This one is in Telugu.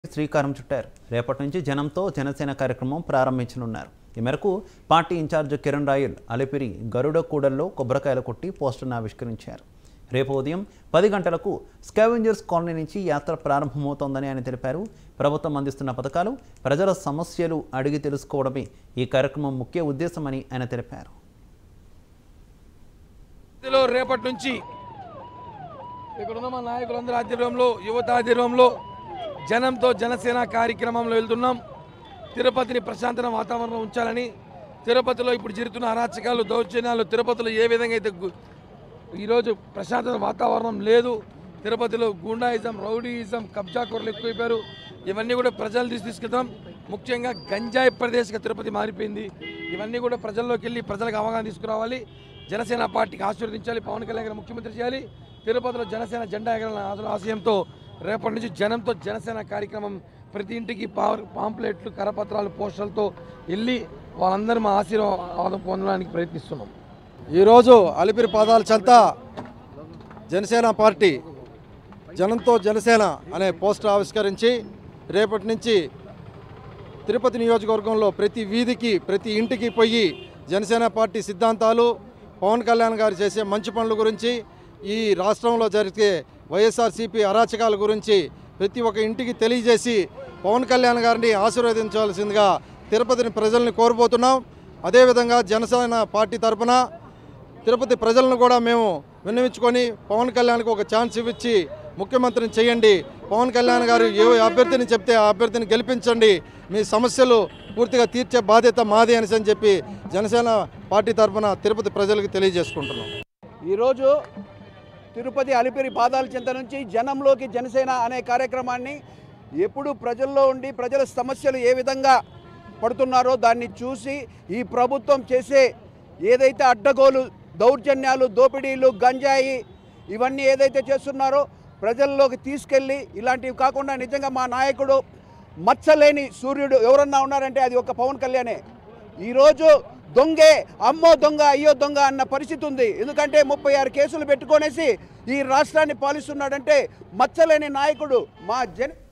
శ్రీకారం చుట్టారు రేపటి నుంచి జనంతో జనసేన కార్యక్రమం ప్రారంభించనున్నారు ఈ మేరకు పార్టీ ఇన్ఛార్జ్ కిరణ్ రాయల్ అలిపిరి గరుడ కూడల్లో కొబ్బరికాయలు కొట్టి పోస్టర్ను ఆవిష్కరించారు రేపు ఉదయం పది గంటలకు స్కావెంజర్స్ కాలనీ నుంచి యాత్ర ప్రారంభమవుతోందని ఆయన తెలిపారు ప్రభుత్వం అందిస్తున్న పథకాలు ప్రజల సమస్యలు అడిగి తెలుసుకోవడమే ఈ కార్యక్రమం ముఖ్య ఉద్దేశమని ఆయన తెలిపారు ఇందులో రేపటి నుంచి ఇక్కడ ఉన్న మా నాయకులందరి ఆధ్వర్యంలో యువత ఆధ్వర్యంలో జనంతో జనసేన కార్యక్రమంలో వెళ్తున్నాం తిరుపతిని ప్రశాంతమైన వాతావరణం ఉంచాలని తిరుపతిలో ఇప్పుడు జరుగుతున్న అరాచకాలు దౌర్జన్యాలు తిరుపతిలో ఏ విధంగా అయితే గు- ఈరోజు ప్రశాంతమైన వాతావరణం లేదు తిరుపతిలో గూండాయిజం రౌడీయిజం కబ్జా కూరలు ఎక్కువైపోయారు ఇవన్నీ కూడా ప్రజలు తీసి తీసుకెళ్తాం ముఖ్యంగా గంజాయి ప్రదేశ్గా తిరుపతి మారిపోయింది ఇవన్నీ కూడా ప్రజల్లోకి వెళ్ళి ప్రజలకు అవగాహన తీసుకురావాలి జనసేన పార్టీకి ఆశీర్వదించాలి పవన్ కళ్యాణ్ గారు ముఖ్యమంత్రి చేయాలి తిరుపతిలో జనసేన జెండా ఎగరాలన్న ఆశ- ఆశయంతో రేపటి నుంచి జనంతో జనసేన కార్యక్రమం ప్రతి ఇంటికి పా- పాంప్లెట్లు కరపత్రాలు పోస్టర్లతో వెళ్ళి వాళ్ళందరూ మా ఆశీర్వాదం పొందడానికి ప్రయత్నిస్తున్నాం ఈరోజు అలిపిరి పాదాల చెంత జనసేన పార్టీ జనంతో జనసేన అనే పోస్టర్ ఆవిష్కరించి రేపటి నుంచి తిరుపతి నియోజకవర్గంలో ప్రతి వీధికి ప్రతి ఇంటికి పోయి జనసేన పార్టీ సిద్ధాంతాలు పవన్ కళ్యాణ్ గారు చేసే మంచి పనుల గురించి ఈ రాష్ట్రంలో జరిగే వైఎస్ఆర్సీపీ అరాచకాల గురించి ప్రతి ఒక్క ఇంటికి తెలియజేసి పవన్ కళ్యాణ్ గారిని ఆశీర్వదించవలసిందిగా తిరుపతిని ప్రజల్ని కోరుబోతున్నాం అదేవిధంగా జనసేన పార్టీ తరపున తిరుపతి ప్రజలను కూడా మేము విన్నవించుకొని పవన్ కళ్యాణ్కి ఒక ఛాన్స్ ఇవ్వించి ముఖ్యమంత్రిని చేయండి పవన్ కళ్యాణ్ గారు ఏ అభ్యర్థిని చెప్తే ఆ అభ్యర్థిని గెలిపించండి మీ సమస్యలు పూర్తిగా తీర్చే బాధ్యత మాది అనేసి అని చెప్పి జనసేన పార్టీ తరఫున తిరుపతి ప్రజలకు తెలియజేసుకుంటున్నాం ఈరోజు తిరుపతి అలిపిరి పాదాల చింత నుంచి జనంలోకి జనసేన అనే కార్యక్రమాన్ని ఎప్పుడు ప్రజల్లో ఉండి ప్రజల సమస్యలు ఏ విధంగా పడుతున్నారో దాన్ని చూసి ఈ ప్రభుత్వం చేసే ఏదైతే అడ్డగోలు దౌర్జన్యాలు దోపిడీలు గంజాయి ఇవన్నీ ఏదైతే చేస్తున్నారో ప్రజల్లోకి తీసుకెళ్ళి ఇలాంటివి కాకుండా నిజంగా మా నాయకుడు మచ్చలేని సూర్యుడు ఎవరన్నా ఉన్నారంటే అది ఒక పవన్ కళ్యాణే ఈరోజు దొంగే అమ్మో దొంగ అయ్యో దొంగ అన్న పరిస్థితి ఉంది ఎందుకంటే ముప్పై ఆరు కేసులు పెట్టుకొనేసి ఈ రాష్ట్రాన్ని పాలిస్తున్నాడంటే మచ్చలేని నాయకుడు మా జన